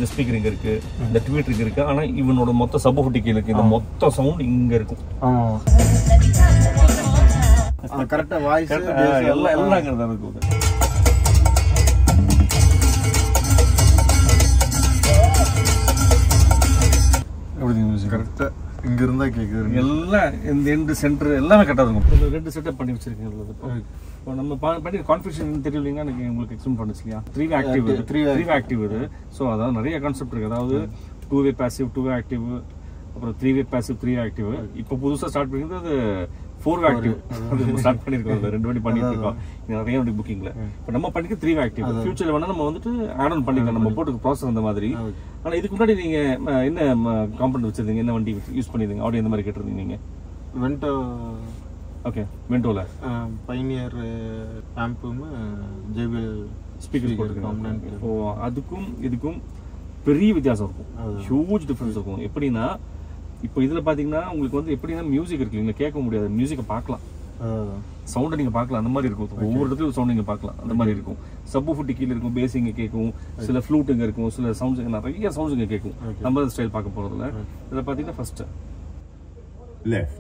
இந்த ஸ்பீக்கர் இங்க இருக்கு இந்த ட்வீட் இங்க இருக்கு ஆனா இவனோட மொத்த சபோஃபுட்டிக்கு இருக்கு இந்த மொத்த சவுண்ட் இங்க இருக்கும் ஆமாம் கரெக்டாக வாய்ஸ் Correct ஆ, எல்லாம் எல்லாம் அங்க தான் இருக்கும் எப்படி மியூசிக் கரெக்டாக இங்க இருந்தா கேக்குது எல்லாம் இந்த எண்டு சென்டர் எல்லாமே கரெக்டாக இருக்கும் இந்த ரெண்டு செட்டப் பண்ணி வச்சிருக்கீங்க இப்போ இப்போ நம்ம பா- பண்ணி கான்ஃபிகரேஷன் தெரியலீங்க எனக்கு உங்களுக்கு எக்ஸ்பிளைன் பண்ணுச்சு இல்லையா த்ரீ வே ஆக்டிவ் இது த்ரீ வே ஆக்டிவ் இது ஸோ அதாவது நிறைய கான்செப்ட் இருக்கு அதாவது two way passive two way active அப்புறம் three way passive three active இப்போ புதுசாக ஸ்டார்ட் பண்ணிக்கிறது அது ஃபோர் வே ஆக்டிவ் அது ஸ்டார்ட் பண்ணியிருக்கோம் அது ரெண்டு வண்டி பண்ணிட்டு இருக்கோம் இங்க நிறைய வண்டி புக்கிங்ல இப்போ நம்ம பண்ணிக்க த்ரீ வே ஆக்டிவ் ஃபியூச்சர்ல வேணா நம்ம வந்துட்டு ஆட் ஆன் பண்ணிக்கலாம் நம்ம போட்டு ப்ராசஸ் அந்த மாதிரி ஆனா இதுக்கு முன்னாடி நீங்க ம, என்ன காம்பவுண்ட் வச்சிருந்தீங்க என்ன வண்டி யூஸ் பண்ணிருந்தீங்க ஆடியோ இந்த மாதிரி கேட்டிருந்தீங்க நீங்க வெண்டோ ஓகே வெண்டோல பைனியர் ஆம்பும் ஜேபிஎல் ஸ்பீக்கர் போட்டுருக்காங்க ஸோ அதுக்கும் இதுக்கும் பெரிய வித்தியாசம் இருக்கும் ஹியூஜ் டிஃபரன்ஸ் இருக்கும் எப்படின்னா இப்போ இதுல பாத்தீங்கன்னா உங்களுக்கு வந்து எப்படின்னா மியூசிக் இருக்கு நீங்க கேட்க முடியாது மியூசிக்கை பார்க்கலாம் சவுண்டை நீங்க பார்க்கலாம் அந்த மாதிரி இருக்கும் ஒவ்வொரு இடத்துலயும் சவுண்ட் நீங்க பார்க்கலாம் அந்த மாதிரி இருக்கும் சப்பு ஃபுட்டி கீழே இருக்கும் பேஸ் இங்க கேட்கும் சில ஃப்ளூட் இங்க இருக்கும் சில சவுண்ட்ஸ் நிறைய சவுண்ட்ஸ் இங்க கேட்கும் நம்ம ஸ்டைல் பார்க்க போறதுல இதுல பாத்தீங்கன்னா ஃபர்ஸ்ட் left,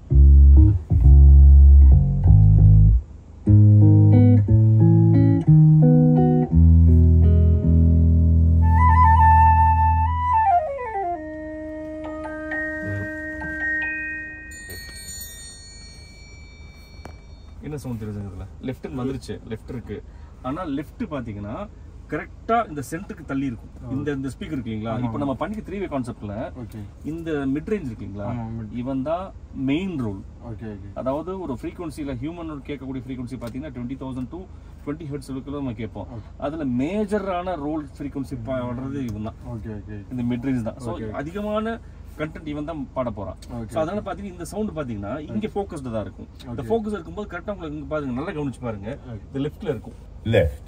என்ன சவுண்ட் தெரியுதுங்க இதுல லெஃப்ட் வந்துருச்சு லெஃப்ட் இருக்கு ஆனா லெஃப்ட் பாத்தீங்கன்னா கரெக்டா இந்த சென்டருக்கு தள்ளி இருக்கும் இந்த இந்த ஸ்பீக்கர் இருக்கு இல்லைங்களா இப்போ நம்ம பண்ணிக்க த்ரீ வே கான்செப்ட்ல ஓகே இந்த மிட் ரேஞ்ச் இருக்கு இல்லைங்களா ஆமா, mid- இவன் தான் மெயின் ரோல் ஓகே ஓகே அதாவது ஒரு ஃப்ரீக்வன்சியில் ஹியூமனோட கேட்கக்கூடிய ஃப்ரீக்வன்சி பார்த்தீங்கன்னா twenty thousand to twenty hertz இருக்குள்ள நம்ம கேட்போம் அதுல மேஜரான ரோல் ஃப்ரீக்வன்சி பாடுறது இவன் தான் ஓகே ஓகே இந்த மிட் ரேஞ்ச் தான் ஸோ அதிகமான கண்டென்ட் இவன் தான் பாட போறான் ஸோ அதனால பாத்தீங்கன்னா இந்த சவுண்ட் பாத்தீங்கன்னா இங்க ஃபோக்கஸ்டு தான் இருக்கும் இந்த ஃபோக்கஸ் இருக்கும்போது கரெக்டா உங்களுக்கு இங்க பாருங்க நல்லா கவனிச்சு பாருங்க இந்த லெஃப்ட்ல இருக்கும் left,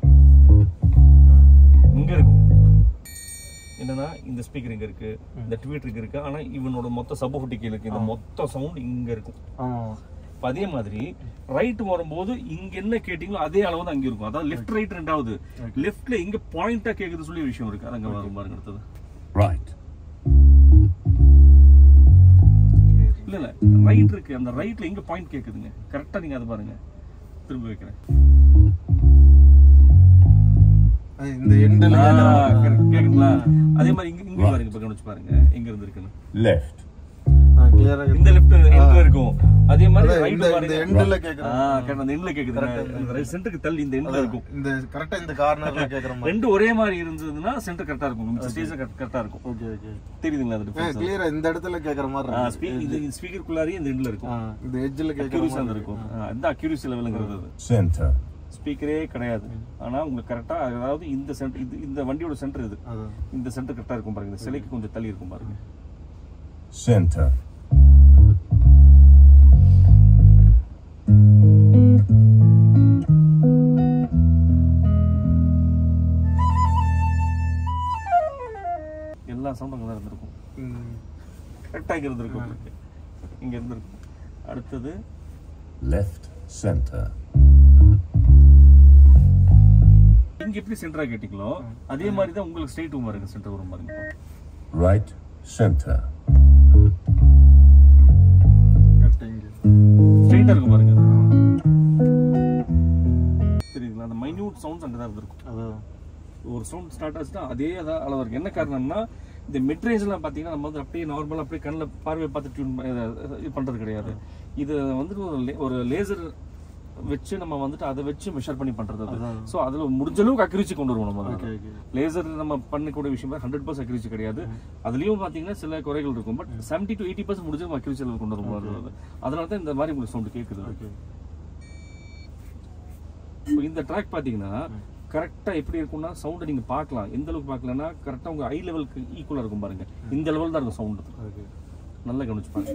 இங்க இருக்கும் என்னன்னா இந்த ஸ்பீக்கர் இங்க இருக்கு இந்த ட்வீட் இங்க இருக்கு ஆனா இவனோட மொத்த சபோஃபுட்டிக்கு இருக்கு இந்த மொத்த சவுண்ட் இங்க இருக்கும் ஆமாம் இப்ப அதே மாதிரி ரைட் வரும்போது இங்க என்ன கேட்டீங்களோ அதே அளவு தான் அங்க இருக்கும் அதாவது லெஃப்ட் ரைட் ரெண்டாவது லெஃப்ட்ல இங்க பாயிண்டா கேக்குது சொல்லி ஒரு விஷயம் இருக்கு அதங்க வரும் பாருங்க அடுத்தது right, இல்ல இல்ல ரைட் இருக்கு அந்த ரைட்ல இங்க பாயிண்ட் கேக்குதுங்க கரெக்டா நீங்க அதை பாருங்க திரும்ப வைக்கிறேன் இந்த எண்டில் ஆ, correct. கேக்குதுங்களா அதே மாதிரி இங்க இங்க பாருங்க இப்ப கவனிச்சு பாருங்க எங்க இருந்து இருக்குன்னு left, கிளியராக இந்த லெஃப்ட் எண்ட்ல இருக்கும் அதே மாதிரி அதான் ரைட் இந்த- பாருங்க இந்த எண்டில் கேட்குறேன் ஆ கரெக்ட் அந்த எண்ட்ல கேக்குது இந்த சென்டருக்கு தள்ளி இந்த எண்ட்ல இருக்கும் இந்த கரெக்டாக இந்த கார்னரில் கேட்குற மாதிரி ரெண்டு ஒரே மாதிரி இருந்ததுன்னா சென்டர் கரெக்டா இருக்கும் இந்த ஸ்டேஜ் கரெக்டா இருக்கும் ஓகே ஓகே தெரியுதுங்களா அது difference? கிளியராக இந்த இடத்துல கேட்குற மாதிரி ஆ, இருக்கு. ஸ்பீ- இது ஸ்பீக்கருக்குள்ளாரியே இந்த எண்ட்ல இருக்கும் ஆ, இந்த எட்ஜில் கேட்குற அக்யூரிசி அந்த இருக்கும் ஆ, இந்த அக்யூரிசி லெவலுங்கிறது அது center, ஸ்பீக்கரே கிடையாது ஆனா உங்களுக்கு கரெக்டா அதாவது இந்த சென்டர் இது இந்த வண்டியோட சென்டர் இது அதான் இந்த சென்டர் கரெக்டா இருக்கும் பாருங்க இந்த சிலைக்கு கொஞ்சம் தள்ளி இருக்கும் பாருங்க center, எல்லா சவுண்டும் அங்கே தான் இருந்திருக்கும் ம். கரெக்டாக இங்கே இருந்திருக்கும் உங்களுக்கு இங்க இருந்திருக்கும் அடுத்தது left, center, இங்க எப்படி சென்டரா கேட்டீங்களோ அதே மாதிரி தான் உங்களுக்கு ஸ்ட்ரெயிட் ரூம் பாருங்க சென்டர் ரூம் பாருங்க right, center, கரெக்டா இங்க. ஸ்ட்ரெயிட்டா இருக்கும் பாருங்க அது. தெரியுதுங்களா அந்த மைன்யூட் சவுண்ட்ஸ் அங்கே தான் இருந்திருக்கும் அதான் ஒரு சவுண்ட் ஸ்டார்ட் ஆச்சுன்னா அதே அதான் அளவு இருக்கு என்ன காரணம்னா இந்த மிட்ரேஜ்லாம் பார்த்தீங்கன்னா நம்ம வந்து அப்படியே நார்மலாக அப்படியே கண்ணில் பார்வை பார்த்து டியூன் இது பண்ணுறது கிடையாது இது வந்துட்டு ஒரு லே- ஒரு லேசர் வச்சு நம்ம வந்துட்டு அதை வச்சு மெஷர் பண்ணி பண்றது அது ஸோ அதில் முடிஞ்ச அளவுக்கு அக்யூரிசி கொண்டு வருவோம் நம்ம ஓகே ஓகே லேசர் நம்ம பண்ணக்கூடிய விஷயம் ஹண்ட்ரட் பர்சன்ட் அக்யூரிசி கிடையாது அதுலயும் பாத்தீங்கன்னா சில குறைகள் இருக்கும் but seventy to eighty percent முடிஞ்ச அக்யூரிசி லெவல் கொண்டு வரும்போது அதனால தான் இந்த மாதிரி உங்களுக்கு சவுண்ட் கேட்குது ஓகே இப்போ இந்த ட்ராக் பாத்தீங்கன்னா கரெக்டா எப்படி இருக்கும்னா சவுண்டை நீங்க பார்க்கலாம் எந்த அளவுக்கு பார்க்கலன்னா கரெக்டா உங்க ஐ லெவலுக்கு ஈக்குவலா இருக்கும் பாருங்க இந்த லெவல் தான் இருக்கும் சவுண்ட் ஓகே நல்லா கவனிச்சு பாருங்க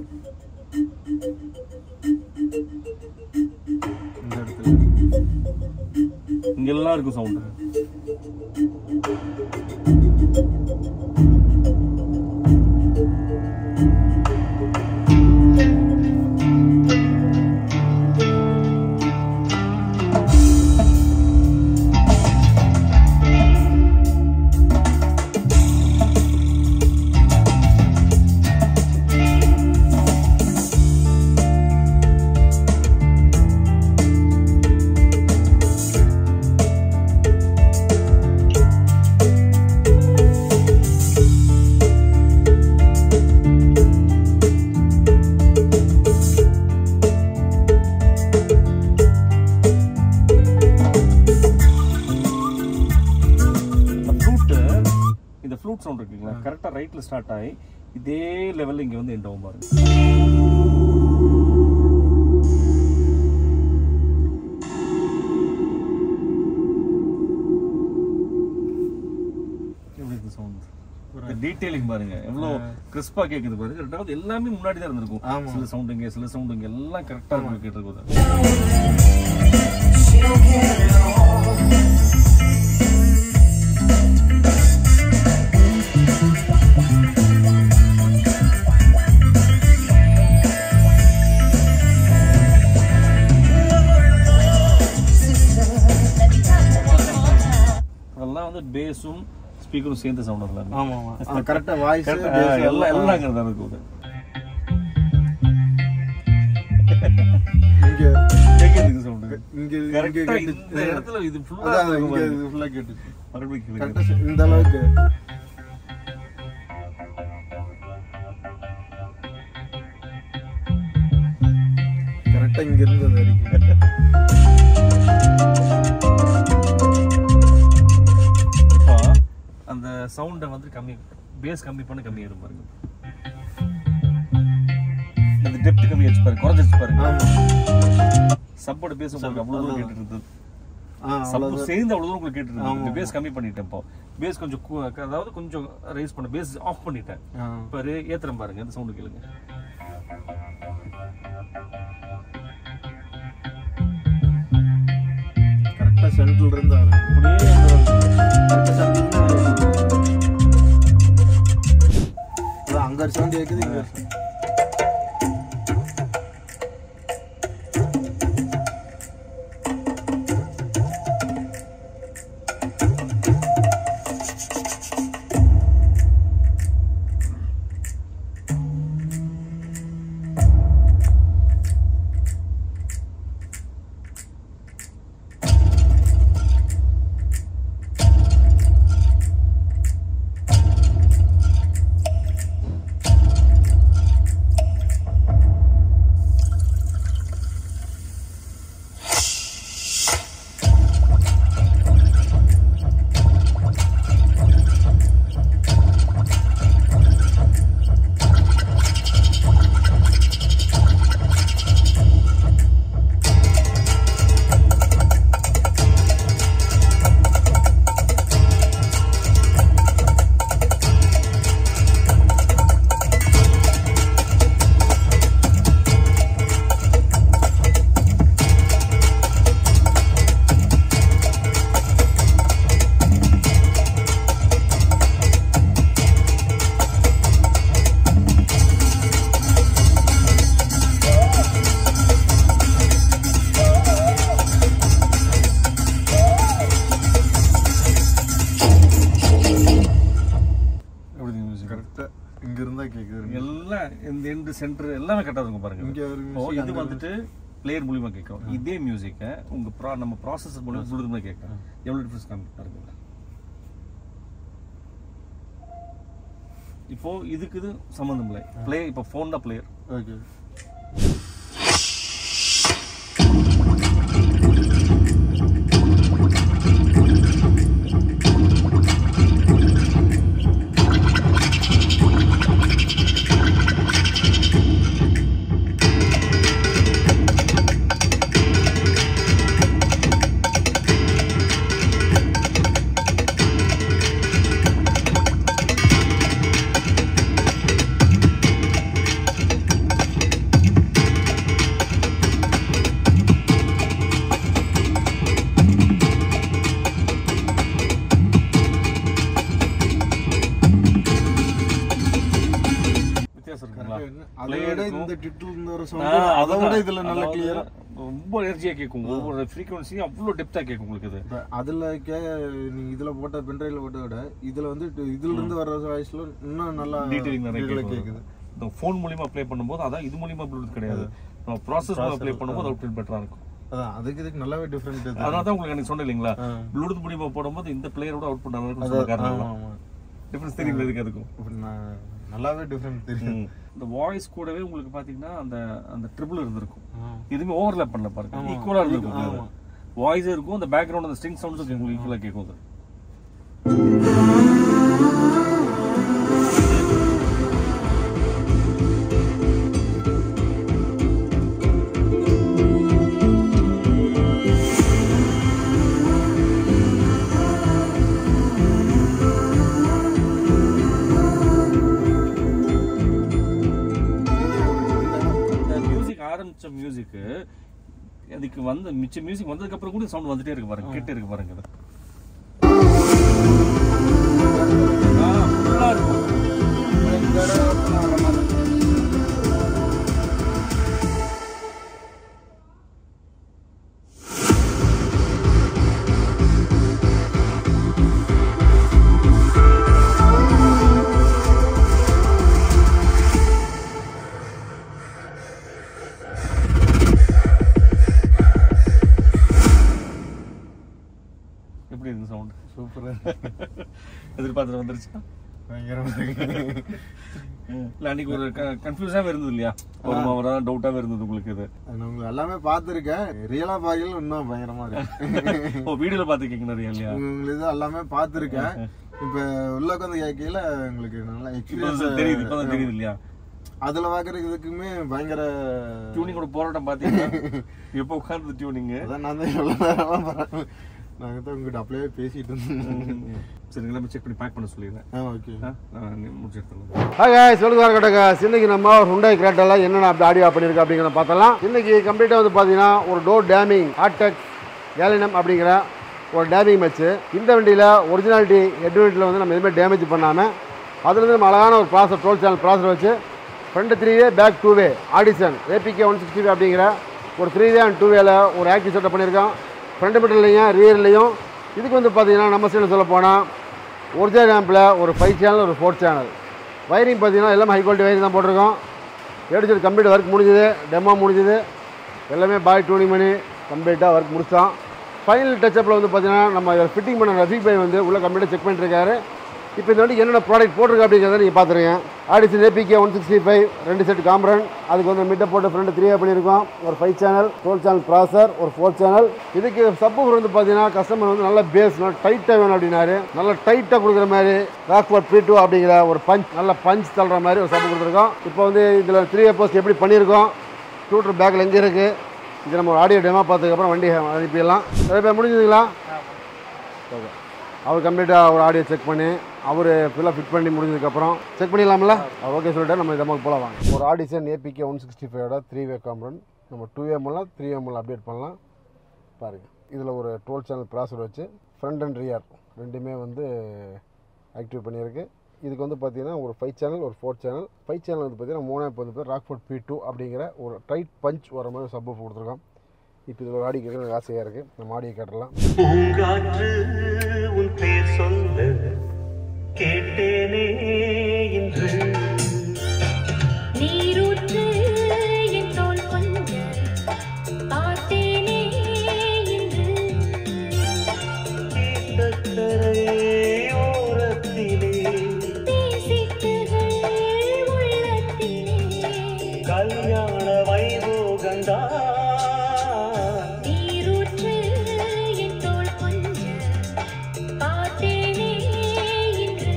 இந்த இடத்துல இங்க எல்லாம் இருக்கும் சவுண்ட் இந்த ஃப்ளூட் சவுண்ட் இருக்குங்களா கரெக்டாக ரைட்டில் ஸ்டார்ட் ஆகி இதே லெவலில் இங்கே வந்து எண்ட் ஆகும் பாருங்க எப்படி இருக்கு சவுண்ட் டீடைலிங் பாருங்க எவ்வளோ கிறிஸ்பா கேக்குது பாருங்க ரெண்டாவது எல்லாமே முன்னாடி தான் இருந்திருக்கும் ஆமா. சில சவுண்டுங்க சில சவுண்டுங்க எல்லாம் கரெக்டாக இருக்கும் கேட்டிருக்கும் அதெல்லாம் வந்து பேஸும் ஸ்பீக்கரும் சேர்ந்த சவுண்ட் வரலாம் ஆமா ஆமா கரெக்டா வாய்ஸ் எல்லாம் எல்லாம் அங்கே தான் இருக்கும் இங்க கேட்குறதுக்கு சவுண்டு இங்க இங்க கரெக்டாக கேட்டு- இந்த இடத்துல இது அதான் ஃபுல்லாக இங்க இது ஃபுல்லா கேட்டுச்சு மறுபடியும் கேளுங்க. கரெக்டா இந்த அளவுக்கு கரெக்டா இங்க இருந்து அது வரைக்கும் இப்போ அந்த சவுண்டை வந்து கம்மி பேஸ் கம்மி பண்ண கம்மி ஆயிரும் பாருங்க அந்த டெப்த் கம்மி ஆச்சு பாருங்க குறைஞ்சிருச்சு பாருங்க ஆமா சப்போட பேஸ் உங்களுக்கு அவ்வளவு தூரம் கேட்டுட்டு இருந்தது ஆ சப்பு அவ்வளவுதான் சேர்ந்து அவ்வளவு தூரம் உங்களுக்கு கேட்டுட்டு இருந்தது ஆமா. இந்த பேஸ் கம்மி பண்ணிட்டேன் இப்போ பேஸ் கொஞ்சம் கு- அதாவது கொஞ்சம் ரைஸ் பண்ண பேஸ் ஆஃப் பண்ணிட்டேன் ஆ. இப்போ ஏத்துறேன் பாருங்க இந்த சவுண்டு கேளுங்க கரெக்டா சென்ட்ரல் இருந்து ஆரம்பிக்கும் அப்படியே அந்த கரெக்டா சென்ட்ரல் இருந்து அதான் அங்க ஒரு சவுண்ட் கேக்குது இங்க ஒரு sound. எப்படி மியூசிக் கரெக்டா இங்க இருந்தா கேக்குது எல்லாம் இந்த எண்டு சென்டர் எல்லாமே கரெக்டாக இருக்கும் பாருங்க இங்க ஒரு இப்போ music, இது அங்க ஒரு வந்துட்டு பிளேயர் மூலியமா கேட்கும் இதே மியூசிக்கை உங்க ப்ரா நம்ம ப்ராசஸர் மூலியமா புழுதுமா கேட்கும் எவ்வளவு டிஃபரன்ஸ் காமி பாருங்க இப்போ இதுக்கு இது சம்மந்தம் இல்லை பிளே இப்போ ஃபோன் தான் பிளேயர் ஓகே வித்தியாசம் இருக்குங்களா அதை Player விட இருக்கும். இந்த டிட்டில் இருந்த ஒரு ஆ, சவுண்ட் அதை அதுதான். விட இதுல நல்ல அதாவது கிளியரா ரொம்ப எனர்ஜியா கேட்கும் ஒவ்வொரு ஃப்ரீக்வன்சியும் அவ்வளோ டெப்தா கேட்கும் உங்களுக்கு இது இப்ப அதுல கே நீங்க இதுல போட்ட பென்ட்ரைவ்ல போட்ட விட இதுல வந்து டு- இதுல இருந்து வர்ற வாய்ஸ்ல இன்னும் நல்லா டீடைலிங் நிறைய detail ஆ கேட்குது கேக்குது இந்த ஃபோன் மூலியமா ப்ளே பண்ணும்போது அதான் இது மூலியமா ப்ளூடூத் கிடையாது நம்ம ப்ராசஸ் மூலமா ப்ளே பண்ணும்போது அவுட்புட் பெட்டரா இருக்கும் அதான் அதுக்கு இதுக்கு நல்லாவே டிஃபரெண்ட் இது அதனால தான் உங்களுக்கு எனக்கு சொன்னேன் இல்லைங்களா ஆ. ப்ளூடூத் மூலியமா போடும்போது இந்த பிளேயரோட அவுட்புட் நல்லா இருக்கும் அதான், சொல்ல காரணம் ஆமா, தான். ஆமா. டிஃபரன்ஸ் தெரியுங்களா இதுக்கு அதுக்கும் இப்ப நான் நல்லாவே டிஃபரெண்ட் தெரியும் இந்த வாய்ஸ் கூடவே உங்களுக்கு பாத்தீங்கன்னா அந்த அந்த ட்ரிபிள் இருந்திருக்கும் ஆ. எதுவுமே ஓவர்லேப் பண்ணல பாருங்க ஆமா. ஈக்குவலா இருந்திருக்கும் ஆமா. வாய்ஸ் இருக்கும் அந்த பேக்ரவுண்ட் அந்த ஸ்ட்ரிங் சவுண்ட்ஸ் உங்களுக்கு ஈக்குவலா கேட்கும் அது வச்ச மியூசிக்கு அதுக்கு வந்து மிச்ச மியூசிக் வந்ததுக்கு அப்புறம் கூட சவுண்ட் வந்துட்டே இருக்கு பாருங்க கேட்டே இருக்கு பாருங்க அது. ஆ, full ஆ இருக்கும். இந்த இடம் நான் வர மாதிரி இருக்கு. எப்படி இருக்கு சவுண்ட் சூப்பரா எதிர்பார்த்துட்டு வந்துருச்சா பயங்கரமா இருக்கு இல்ல அன்னைக்கு ஒரு கன்ஃபியூஸாவே இருந்தது இல்லையா ஒரு மாதிரி டவுட்டாவே இருந்தது உங்களுக்கு இது நான் உங்களுக்கு எல்லாமே பார்த்துருக்கேன் ரியலா பார்க்கல இன்னும் பயங்கரமா இருக்கு ஓ வீடியோல பாத்துக்கீங்க நிறைய இல்லையா உங்களுக்கு இது எல்லாமே பார்த்துருக்கேன் இப்ப உள்ள உட்காந்து கேட்கல உங்களுக்கு நல்லா இப்போ எக்ஸ்பீரியன்ஸ் தெரியுது இப்பதான் தெரியுது இல்லையா அதுல பாக்குறதுக்குமே பயங்கர டியூனிங்கோட போராட்டம் பாத்தீங்கன்னா எப்போ உட்கார்ந்து டியூனிங் அதான் நான் தான் எவ்வளவு நேரமா பாக்குறேன். நாங்க தான் உங்ககிட்ட அப்படியே பேசிட்டு இருந்தோம் சரி எல்லாமே செக் பண்ணி பேக் பண்ண சொல்லிடுறேன் ஆ ஓகே ஆ, நான் முடிச்சு எடுத்துறேன் ஹாய் guys சொல்லுங்க இருக்கட்டும் இன்னைக்கு நம்ம ஒரு ஹுண்டாய் கிரேட்டால என்னென்ன அப்படி ஆடியோ பண்ணியிருக்கு அப்படிங்கிறத பார்த்தலாம் இன்னைக்கு கம்ப்ளீட்டாக வந்து பார்த்தீங்கன்னா ஒரு டோர் டேமிங் ஹார்டெக் கேலினம் அப்படிங்கிற ஒரு டேமிங் மேட்ச்சு இந்த வண்டியில் ஒரிஜினாலிட்டி ஹெட்வெண்ட்டில் வந்து நம்ம எதுவுமே டேமேஜ் பண்ணாமல் அதுலேருந்து நம்ம அழகான ஒரு ப்ராசர் டுவெல் சேனல் ப்ராசர் வச்சு front three way back two way Audison APK one sixty அப்படிங்கிற ஒரு த்ரீ வே அண்ட் டூ வேல ஒரு ஆக்டிவ் செட்டப் பண்ணியிருக்கோம் ஃப்ரண்ட் மிட்டர்லையும் ரியர்லையும் இதுக்கு வந்து பார்த்தீங்கன்னா நம்ம சைடில் சொல்ல போனால் ஒரிஜினல் ரேம்பில் ஒரு ஃபைவ் சேனல் ஒரு ஃபோர் சேனல் வயரிங் பார்த்தீங்கன்னா எல்லாமே ஹை குவாலிட்டி வயரிங் தான் போட்டிருக்கோம் ஏடிச்சல் கம்ப்ளீட் ஒர்க் முடிஞ்சுது டெமோ முடிஞ்சுது எல்லாமே பாய் டூனிங் பண்ணி கம்ப்ளீட்டாக ஒர்க் முடிச்சோம் ஃபைனல் டச்சப்பில் வந்து பார்த்தீங்கன்னா நம்ம இதில் ஃபிட்டிங் பண்ண ரஃபீக் பாய் வந்து உள்ள கம்ப்ளீட்டாக செக் பண்ணிட்டுருக்காரு இப்போ இந்த வண்டிக்கு என்னென்ன ப்ராடக்ட் போட்டிருக்கு அப்படிங்கிறத நீங்கள் பார்த்துருங்க Audison APK one sixty five ரெண்டு செட் காம்பரன் அதுக்கு வந்து மிட்டை போட்டு ஃப்ரண்ட் த்ரீயாக பண்ணியிருக்கோம் ஒரு ஃபைவ் சேனல் டுவெல் சேனல் ப்ராசர் ஒரு ஃபோர் சேனல் இதுக்கு சப்பூஃபர் வந்து பார்த்தீங்கன்னா கஸ்டமர் வந்து நல்ல பேஸ் நல்லா டைட்டாக வேணும் அப்படின்னாரு நல்லா டைட்டாக கொடுக்குற மாதிரி ராக்ஃபோர்ட் ப்ரீ டூ அப்படிங்கிற ஒரு பஞ்ச் நல்ல பஞ்ச் தள்ளுற மாதிரி ஒரு சப்பு கொடுத்துருக்கோம் இப்போ வந்து இதில் த்ரீ போஸ்ட் எப்படி பண்ணியிருக்கோம் ஸ்கூட்டர் பேக்கில் எங்கே இருக்குது இது நம்ம ஆடியோ டெமோ பார்த்ததுக்கப்புறம் வண்டி அனுப்பிடலாம் நிறைய பேர் முடிஞ்சதுங்களா ஓகே அவர் கம்ப்ளீட்டாக ஒரு ஆடியோ செக் பண்ணி அவர் ஃபுல்லாக ஃபிட் பண்ணி முடிஞ்சதுக்கப்புறம் செக் பண்ணிடலாம்ல அவர் ஓகே சொல்லிட்டு நம்ம இந்த போல வாங்க ஒரு ஆடிசன் ஏபிகே ஒன் சிக்ஸ்டி ஃபைவோட த்ரீ வே காம்பரன் நம்ம டூ வே மூலம் த்ரீ வே மூலம் அப்டேட் பண்ணலாம் பாருங்கள் இதில் ஒரு டுவெல் சேனல் ப்ராசர் வச்சு ஃப்ரண்ட் அண்ட் ரியர் ரெண்டுமே வந்து ஆக்டிவ் பண்ணியிருக்கு இதுக்கு வந்து பார்த்தீங்கன்னா ஒரு ஃபைவ் சேனல் ஒரு ஃபோர் சேனல் ஃபைவ் சேனல் வந்து பார்த்தீங்கன்னா மூணாவது இப்போ வந்து ராக்ஃபோர்ட் பி டூ அப்படிங்கிற ஒரு டைட் பஞ்ச் வர மாதிரி சப் கொடுத்துருக்கோம் இப்போ இதில் ஒரு ஆடி கேட்குற எனக்கு ஆசையாக இருக்குது நம்ம ஆடியை கேட்டலாம் பூங்காற்று உன் பேர் சொல்ல கேட்டேனே இன்று நீரூற்று என் தோள் கொஞ்ச பார்த்தேனே இன்று தீர்த்தக்கரை ஓரத்திலே பேசிட்டுகள் உள்ளத்திலே கல்யாண வைபோகந்தா நீரூற்று என் தோள் கொஞ்ச பார்த்தேனே இன்று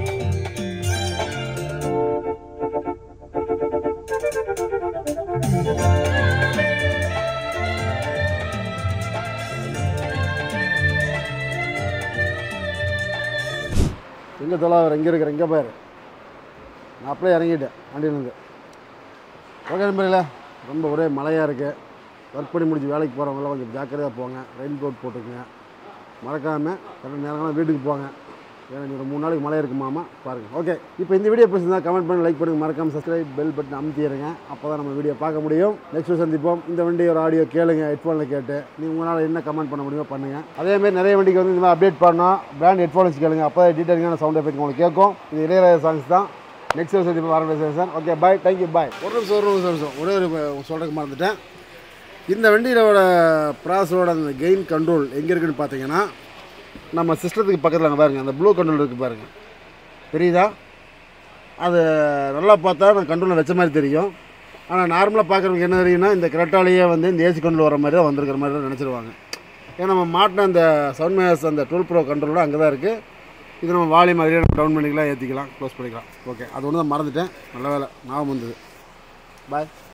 எங்கே தொலைவர் எங்கே இருக்கிற எங்கே பாரு நான் அப்படியே இறங்கிட்டேன் வண்டியிலேருந்து ஓகே நம்பரில் ரொம்ப ஒரே மழையாக இருக்குது ஒர்க் பண்ணி முடிச்சு வேலைக்கு போகிறவங்களாம் கொஞ்சம் ஜாக்கிரதையாக போங்க ரெயின் கோட் போட்டுக்குங்க மறக்காமல் கரெக்டாக நேரங்களாம் வீட்டுக்கு போங்க ஏன்னா இனி ஒரு மூணு நாளைக்கு மழை இருக்குமாமா பாருங்கள் ஓகே இப்போ இந்த வீடியோ பிடிச்சிருந்தா கமெண்ட் பண்ணி லைக் பண்ணுங்கள் மறக்காமல் சப்ஸ்கிரைப் பெல் பட்டன் அமுத்திடுங்க அப்போ தான் நம்ம வீடியோ பார்க்க முடியும் நெக்ஸ்ட் சந்திப்போம் இந்த வண்டி ஒரு ஆடியோ கேளுங்க ஹெட்ஃபோனில் கேட்டு நீங்கள் உங்களால் என்ன கமெண்ட் பண்ண முடியுமோ பண்ணுங்கள் அதேமாதிரி நிறைய வண்டிக்கு வந்து இந்த மாதிரி அப்டேட் பண்ணோம் பிராண்ட் ஹெட்ஃபோன்ஸ் கேளுங்க அப்போ டீட்டெயிலான சவுண்ட் எஃபெக்ட் உங்களுக்கு கேட்கும் இது இளையராஜா சாங்ஸ் தான் நெக்ஸ்ட் சந்திப்போம் ஆரம்பிச்சு sir okay bye thank you bye ஒரு நிமிஷம் ஒரு நிமிஷம் ஒரு நிமிஷம் ஒரே ஒரு சொல்கிறதுக்கு மறந்துட்டேன் இந்த வண்டியோட ப்ராசரோட அந்த கெயின் கண்ட்ரோல் எங்கே இருக்குன்னு பார்த்தீங்கன்னா நம்ம சிஸ்டத்துக்கு பக்கத்தில் அங்கே பாருங்கள் அந்த ப்ளூ கண்ட்ரோல் இருக்குது பாருங்கள் தெரியுதா அது நல்லா பார்த்தா நான் கண்ட்ரோலில் வச்ச மாதிரி தெரியும் ஆனால் நார்மலாக பார்க்குறவங்க என்ன தெரியும்னா இந்த கரெக்டாலேயே வந்து இந்த ஏசி கண்ட்ரோல் வர மாதிரி தான் வந்திருக்கிற மாதிரி தான் நினச்சிருவாங்க ஏன்னா நம்ம மாட்டின அந்த சவுண்ட் மேஸ் அந்த டுவெல் ப்ரோ கண்ட்ரோலோட அங்கே தான் இருக்குது இது நம்ம வால்யூம் அதிலே நம்ம டவுன் பண்ணிக்கலாம் ஏற்றிக்கலாம் க்ளோஸ் பண்ணிக்கலாம் ஓகே அது ஒன்று தான் மறந்துட்டேன் நல்ல வேலை ஞாபகம் வந்தது பாய்